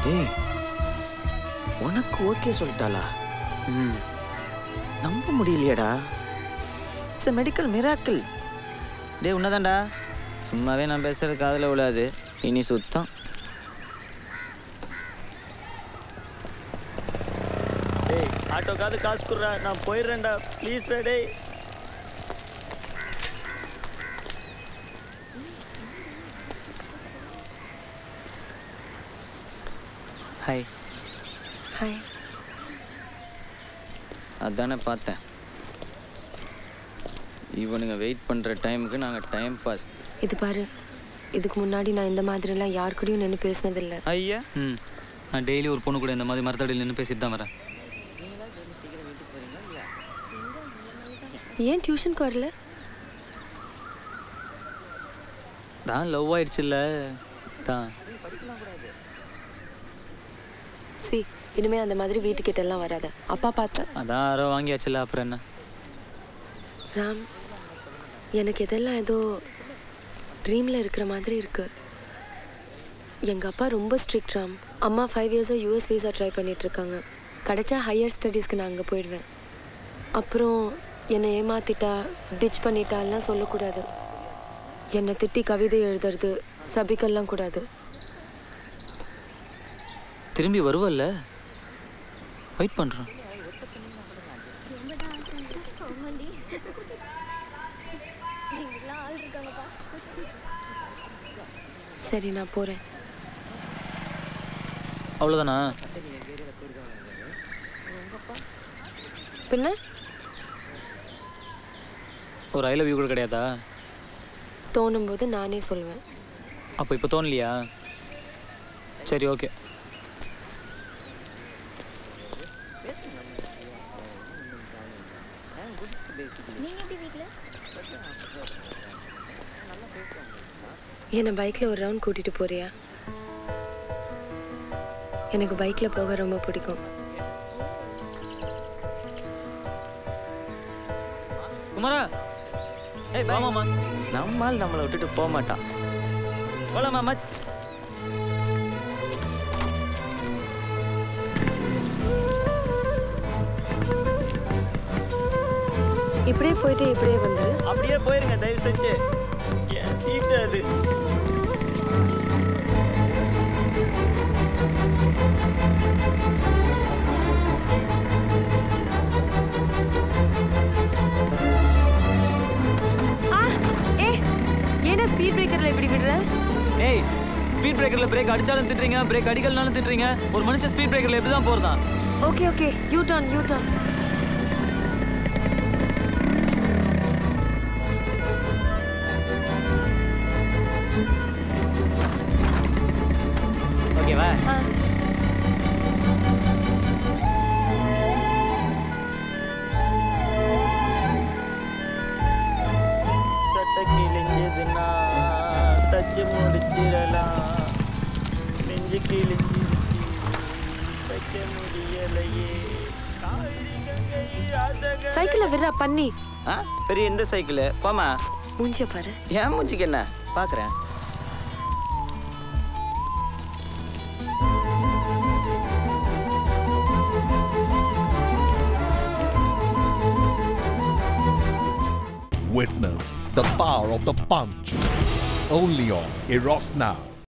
டேய் உனக்கு ஓகே சொல்லிட்டாளா ம் நம்ப முடியலையேடா இட்ஸ் a மெடிக்கல் மிராக்கிள் டேய் உன்னதான்டா சும்மாவே நான் பேசுறது காதில் விழாது இனி சுத்தம் டேய் ஆட்டோக்காவது காசு குடுறா நான் போயிடுறேன்டா ப்ளீஸ்டா டேய் ஹாய் ஹாய் அதானே பார்த்தேன் இவனுங்க வெயிட் பண்ணுற டைமுக்கு நாங்கள் டைம் பாஸ் இது பாரு இதுக்கு முன்னாடி நான் இந்த மாதிரிலாம் யார் கூடயும் நின்று பேசினதில்லை ஐயா ம் நான் டெய்லி ஒரு பொண்ணு கூட இந்த மாதிரி மரத்தடியில் நின்று பேசிட்டு தான் வரேன் ஏன் டியூஷனுக்கு வரல தான் லவ் ஆயிடுச்சுல்ல தான் சி இனிமே அந்த மாதிரி வீட்டுக்கிட்ட எல்லாம் வராத அப்பா பார்த்தா அதான் யாரோ வாங்கியாச்சுல்ல அப்புறம் என்ன ராம் எனக்கு இதெல்லாம் ஏதோ ட்ரீமில் இருக்கிற மாதிரி இருக்கு எங்கள் அப்பா ரொம்ப ஸ்ட்ரிக்ட் ராம் அம்மா ஃபைவ் இயர்ஸாக யூஎஸ் வீசா ட்ரை பண்ணிட்டு இருக்காங்க கிடைச்சா ஹையர் ஸ்டடீஸ்க்கு நான் அங்கே போயிடுவேன் அப்புறம் என்னை ஏமாத்திட்டா டிச் பண்ணிட்டாலாம் சொல்லக்கூடாது என்னை திட்டி கவிதை எழுதுறது சபிக்கெல்லாம் கூடாது திரும்பி வருவல்ல வெயிட் பண்ணுறேன் சரி நான் போகிறேன் அவ்வளோதானா பின்ன ஒரு ஐ லவ் யூ கூட கிடையாதா தோணும்போது நானே சொல்லுவேன் அப்போ இப்போ தோணலையா சரி ஓகே என்னை பைக்கில் ஒரு ரவுண்ட் கூட்டிகிட்டு போறியா எனக்கு பைக்கில் போக ரொம்ப பிடிக்கும் குமாரா ஏய் வாமாமா நம்மால் நம்மளை விட்டுட்டு போக மாட்டான் போலாமா மச் இப்படியே போயிட்டு இப்படியே வந்துரு அப்படியே போயிருங்க தயவு செஞ்சு என் சீட்டு அது ஆ ஏ ஏன்னா ஸ்பீட் பிரேக்கரில் இப்படி விடுற ஏய் ஸ்பீட் பிரேக்கரில் பிரேக் அடிச்சாலும் திட்டுறீங்க பிரேக் அடிக்கலனாலும் திட்டுறீங்க ஒரு மனுஷன் ஸ்பீட் பிரேக்கரில் எப்படி தான் போகிறதான் okay okay U turn U turn ஓகேவா ஆ சட்டை கிழிஞ்சதுன்னா தச்சு முடிச்சிடலாம் நெஞ்சு கிழிஞ்சிருச்சு தைக்க முடியலையே காவிரி கங்கை ராதக சைக்கிளை விடுறா பண்ணி ஆ பெரிய இந்த சைக்கிள் போமா மூஞ்சிய பாரு ஏன் மூஞ்சிக்கு என்ன பார்க்குறேன் Witness the power of the punch. Only on Eros Now.